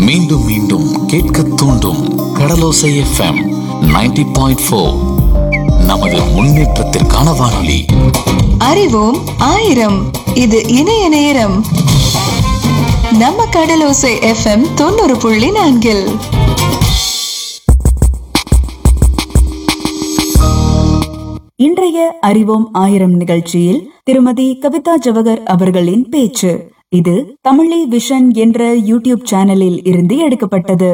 மீண்டும் மீண்டும் கேட்க தூண்டும் கடலோசை எஃப்எம் 90.4 பாயிண்ட் ஃபோர் நமது முன்னேற்றத்திற்கான வானொலி அறிவோம் ஆயிரம் இது இணைய நேரம் நம்ம கடலோசை எஃப்எம் தொண்ணூறு புள்ளி நான்கில் இன்றைய அறிவோம் ஆயிரம் நிகழ்ச்சியில் திருமதி கவிதா ஜவகர் அவர்களின் பேச்சு இது தமிழி விஷன் என்ற யூடியூப் சேனலில் இருந்து எடுக்கப்பட்டது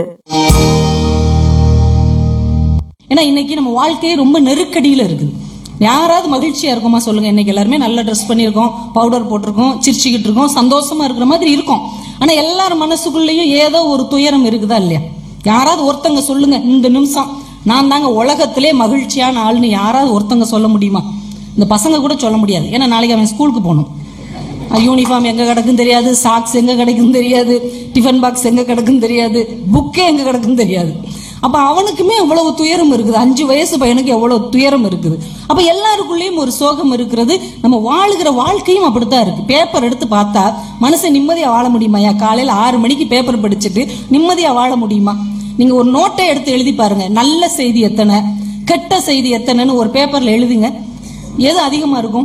ஏன்னா இன்னைக்கு நம்ம வாழ்க்கையே ரொம்ப நெருக்கடியில இருக்குது யாராவது மகிழ்ச்சியா இருக்குமா சொல்லுங்க இன்னைக்கு எல்லாருமே நல்ல ட்ரெஸ் பண்ணியிருக்கோம் பவுடர் போட்டிருக்கோம் சிரிச்சுக்கிட்டு இருக்கோம் சந்தோஷமா இருக்கிற மாதிரி இருக்கும் ஆனா எல்லார் மனசுக்குள்ளேயும் ஏதோ ஒரு துயரம் இருக்குதா இல்லையா யாராவது ஒருத்தங்க சொல்லுங்க இந்த நிமிஷம் நான் தாங்க உலகத்திலே மகிழ்ச்சியான ஆள்னு யாராவது ஒருத்தங்க சொல்ல முடியுமா இந்த பசங்க கூட சொல்ல முடியாது ஏன்னா நாளைக்கு அவன் ஸ்கூலுக்கு போகணும் யூனிஃபார்ம் எங்க கிடக்கும் தெரியாது சாக்ஸ் எங்க கிடைக்கும் தெரியாது டிஃபன் பாக்ஸ் எங்க கிடக்கும் தெரியாது புக்கே எங்க கிடக்கும் தெரியாது அப்ப அவனுக்குமே அவ்வளவு துயரம் இருக்குது அஞ்சு வயசு பையனுக்கு எவ்வளவு துயரம் இருக்குது அப்ப எல்லாருக்குள்ளேயும் ஒரு சோகம் இருக்கிறது நம்ம வாழுகிற வாழ்க்கையும் அப்படித்தான் இருக்கு பேப்பர் எடுத்து பார்த்தா மனுஷன் நிம்மதியா வாழ முடியுமாயா காலையில ஆறு மணிக்கு பேப்பர் படிச்சுட்டு நிம்மதியா வாழ முடியுமா நீங்க ஒரு நோட்டை எடுத்து எழுதி பாருங்க நல்ல செய்தி எத்தனை கெட்ட செய்தி எத்தனைன்னு ஒரு பேப்பர்ல எழுதுங்க எது அதிகமா இருக்கும்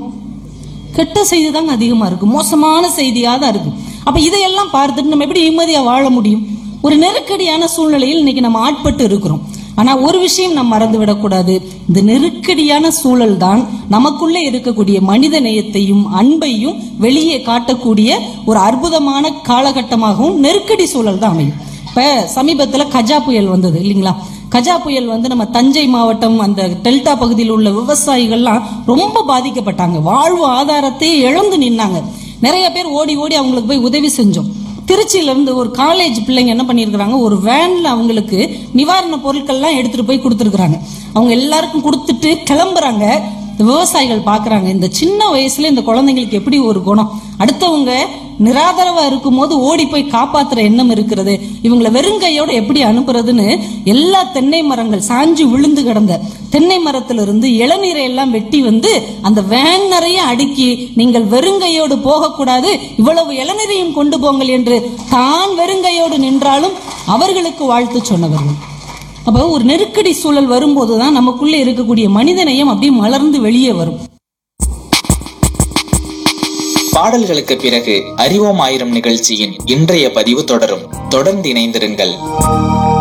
கெட்ட செய்தி தாங்க அதிகமா இருக்கு மோசமான செய்தியா தான் இருக்கு அப்ப இதையெல்லாம் பார்த்துட்டு நம்ம எப்படி நிம்மதியா வாழ முடியும் ஒரு நெருக்கடியான சூழ்நிலையில் இன்னைக்கு நம்ம ஆட்பட்டு இருக்கிறோம் ஆனா ஒரு விஷயம் நாம் மறந்து விடக்கூடாது இந்த நெருக்கடியான சூழல் தான் நமக்குள்ளே இருக்கக்கூடிய மனித நேயத்தையும் அன்பையும் வெளியே காட்டக்கூடிய ஒரு அற்புதமான காலகட்டமாகவும் நெருக்கடி சூழல் தான் அமையும் இப்ப சமீபத்துல கஜா புயல் வந்தது இல்லைங்களா கஜா புயல் வந்து நம்ம தஞ்சை மாவட்டம் அந்த டெல்டா பகுதியில் உள்ள விவசாயிகள்லாம் ரொம்ப பாதிக்கப்பட்டாங்க வாழ்வு ஆதாரத்தை இழந்து நின்னாங்க நிறைய பேர் ஓடி ஓடி அவங்களுக்கு போய் உதவி செஞ்சோம் திருச்சியில இருந்து ஒரு காலேஜ் பிள்ளைங்க என்ன பண்ணிருக்காங்க ஒரு வேன்ல அவங்களுக்கு நிவாரண பொருட்கள்லாம் எடுத்துட்டு போய் கொடுத்துருக்காங்க அவங்க எல்லாருக்கும் கொடுத்துட்டு கிளம்புறாங்க இந்த விவசாயிகள் பாக்குறாங்க இந்த சின்ன வயசுல இந்த குழந்தைங்களுக்கு எப்படி ஒரு குணம் அடுத்தவங்க நிராதரவா இருக்கும் போது ஓடி போய் காப்பாத்துற எண்ணம் இருக்கிறது இவங்களை வெறுங்கையோட எப்படி அனுப்புறதுன்னு எல்லா தென்னை மரங்கள் சாஞ்சு விழுந்து கிடந்த தென்னை மரத்திலிருந்து இளநீரை எல்லாம் வெட்டி வந்து அந்த வேன் நிறைய அடுக்கி நீங்கள் வெறுங்கையோடு போகக்கூடாது இவ்வளவு இளநீரையும் கொண்டு போங்கள் என்று தான் வெறுங்கையோடு நின்றாலும் அவர்களுக்கு வாழ்த்து சொன்னவர்கள் அப்ப ஒரு நெருக்கடி சூழல் வரும்போதுதான் நமக்குள்ள இருக்கக்கூடிய மனிதநேயம் அப்படியே மலர்ந்து வெளியே வரும் பாடல்களுக்கு பிறகு அறிவோம் ஆயிரம் நிகழ்ச்சியின் இன்றைய பதிவு தொடரும் தொடர்ந்து இணைந்திருங்கள்